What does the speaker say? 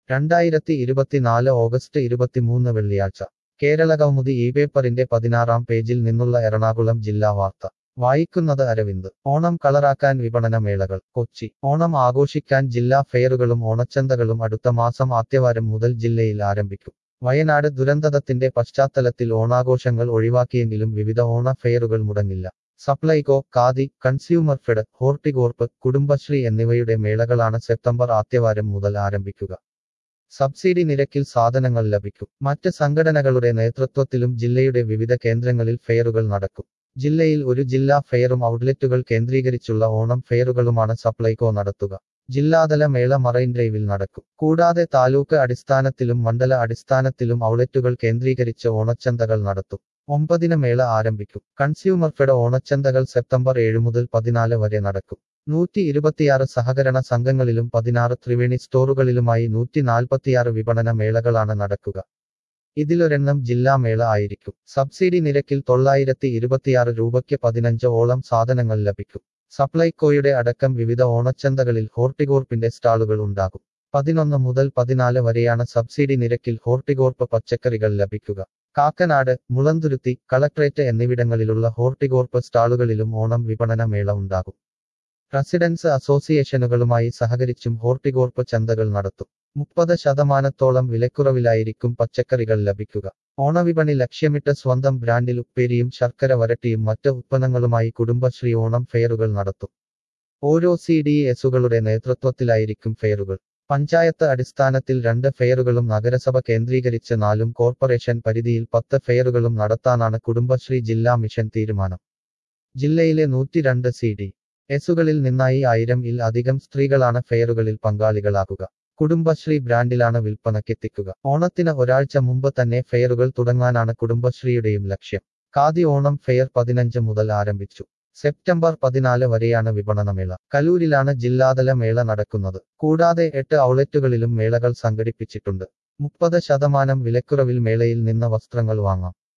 രണ്ടായിരത്തി ഇരുപത്തിനാല് ഓഗസ്റ്റ് ഇരുപത്തിമൂന്ന് വെള്ളിയാഴ്ച കേരള കൗമുദി ഈ പേപ്പറിന്റെ പതിനാറാം പേജിൽ നിന്നുള്ള എറണാകുളം ജില്ലാ വാർത്ത വായിക്കുന്നത് അരവിന്ദ് ഓണം കളറാക്കാൻ വിപണന മേളകൾ കൊച്ചി ഓണം ആഘോഷിക്കാൻ ജില്ലാ ഫെയറുകളും ഓണച്ചന്തകളും അടുത്ത മാസം ആദ്യവാരം മുതൽ ജില്ലയിൽ ആരംഭിക്കും വയനാട് ദുരന്തത്തിന്റെ പശ്ചാത്തലത്തിൽ ഓണാഘോഷങ്ങൾ ഒഴിവാക്കിയെങ്കിലും വിവിധ ഓണ ഫെയറുകൾ മുടങ്ങില്ല സപ്ലൈകോ ഖാദി കൺസ്യൂമർ ഫെഡ് ഹോർട്ടികോർപ്പ് കുടുംബശ്രീ എന്നിവയുടെ മേളകളാണ് സെപ്റ്റംബർ ആദ്യവാരം മുതൽ ആരംഭിക്കുക സബ്സിഡി നിരക്കിൽ സാധനങ്ങൾ ലഭിക്കും മറ്റ് സംഘടനകളുടെ നേതൃത്വത്തിലും ജില്ലയുടെ വിവിധ കേന്ദ്രങ്ങളിൽ ഫെയറുകൾ നടക്കും ജില്ലയിൽ ഒരു ജില്ലാ ഫെയറും ഔട്ട്ലെറ്റുകൾ കേന്ദ്രീകരിച്ചുള്ള ഓണം ഫെയറുകളുമാണ് സപ്ലൈകോ നടത്തുക ജില്ലാതല മേള മറൈൻ ഡ്രൈവിൽ നടക്കും കൂടാതെ താലൂക്ക് അടിസ്ഥാനത്തിലും മണ്ഡല അടിസ്ഥാനത്തിലും ഔട്ട്ലെറ്റുകൾ കേന്ദ്രീകരിച്ച് ഓണച്ചന്തകൾ നടത്തും ഒമ്പതിന് മേള ആരംഭിക്കും കൺസ്യൂമർ ഫെഡ് ഓണച്ചന്തകൾ സെപ്റ്റംബർ ഏഴ് മുതൽ പതിനാല് വരെ നടക്കും നൂറ്റി ഇരുപത്തിയാറ് സഹകരണ സംഘങ്ങളിലും പതിനാറ് ത്രിവേണി സ്റ്റോറുകളിലുമായി നൂറ്റി നാൽപ്പത്തിയാറ് വിപണന മേളകളാണ് നടക്കുക ഇതിലൊരെണ്ണം ജില്ലാ മേള ആയിരിക്കും സബ്സിഡി നിരക്കിൽ തൊള്ളായിരത്തി ഇരുപത്തിയാറ് രൂപയ്ക്ക് പതിനഞ്ച് ഓളം സാധനങ്ങൾ ലഭിക്കും സപ്ലൈകോയുടെ അടക്കം വിവിധ ഓണച്ചന്തകളിൽ ഹോർട്ടികോർപ്പിന്റെ സ്റ്റാളുകൾ ഉണ്ടാകും പതിനൊന്ന് മുതൽ പതിനാല് വരെയാണ് സബ്സിഡി നിരക്കിൽ ഹോർട്ടികോർപ്പ് പച്ചക്കറികൾ ലഭിക്കുക കാക്കനാട് മുളന്തുരുത്തി കളക്ട്രേറ്റ് എന്നിവിടങ്ങളിലുള്ള ഹോർട്ടികോർപ്പ് സ്റ്റാളുകളിലും ഓണം വിപണന മേള ഉണ്ടാകും റെസിഡൻസ് അസോസിയേഷനുകളുമായി സഹകരിച്ചും ഹോർട്ടികോർപ്പ് ചന്തകൾ നടത്തും മുപ്പത് ശതമാനത്തോളം വിലക്കുറവിലായിരിക്കും പച്ചക്കറികൾ ലഭിക്കുക ഓണവിപണി ലക്ഷ്യമിട്ട് സ്വന്തം ബ്രാൻഡിൽ ഉപ്പേരിയും ശർക്കര വരട്ടിയും മറ്റ് ഉത്പന്നങ്ങളുമായി കുടുംബശ്രീ ഓണം ഫെയറുകൾ നടത്തും ഓരോ സി ഡി എസുകളുടെ നേതൃത്വത്തിലായിരിക്കും ഫെയറുകൾ പഞ്ചായത്ത് അടിസ്ഥാനത്തിൽ രണ്ട് ഫെയറുകളും നഗരസഭ കേന്ദ്രീകരിച്ച് നാലും കോർപ്പറേഷൻ പരിധിയിൽ പത്ത് ഫെയറുകളും നടത്താനാണ് കുടുംബശ്രീ ജില്ലാ മിഷൻ തീരുമാനം ജില്ലയിലെ നൂറ്റിരണ്ട് സി ഡി എസുകളിൽ നിന്നായി ആയിരം ഇൽ അധികം സ്ത്രീകളാണ് ഫെയറുകളിൽ പങ്കാളികളാകുക കുടുംബശ്രീ ബ്രാൻഡിലാണ് വിൽപ്പനയ്ക്കെത്തിക്കുക ഓണത്തിന് ഒരാഴ്ച മുമ്പ് തന്നെ ഫെയറുകൾ തുടങ്ങാനാണ് കുടുംബശ്രീയുടെയും ലക്ഷ്യം ഖാദി ഓണം ഫെയർ പതിനഞ്ച് മുതൽ ആരംഭിച്ചു സെപ്റ്റംബർ പതിനാല് വരെയാണ് വിപണനമേള കലൂരിലാണ് ജില്ലാതല മേള നടക്കുന്നത് കൂടാതെ എട്ട് ഔട്ട്ലെറ്റുകളിലും മേളകൾ സംഘടിപ്പിച്ചിട്ടുണ്ട് മുപ്പത് ശതമാനം വിലക്കുറവിൽ മേളയിൽ നിന്ന് വസ്ത്രങ്ങൾ വാങ്ങാം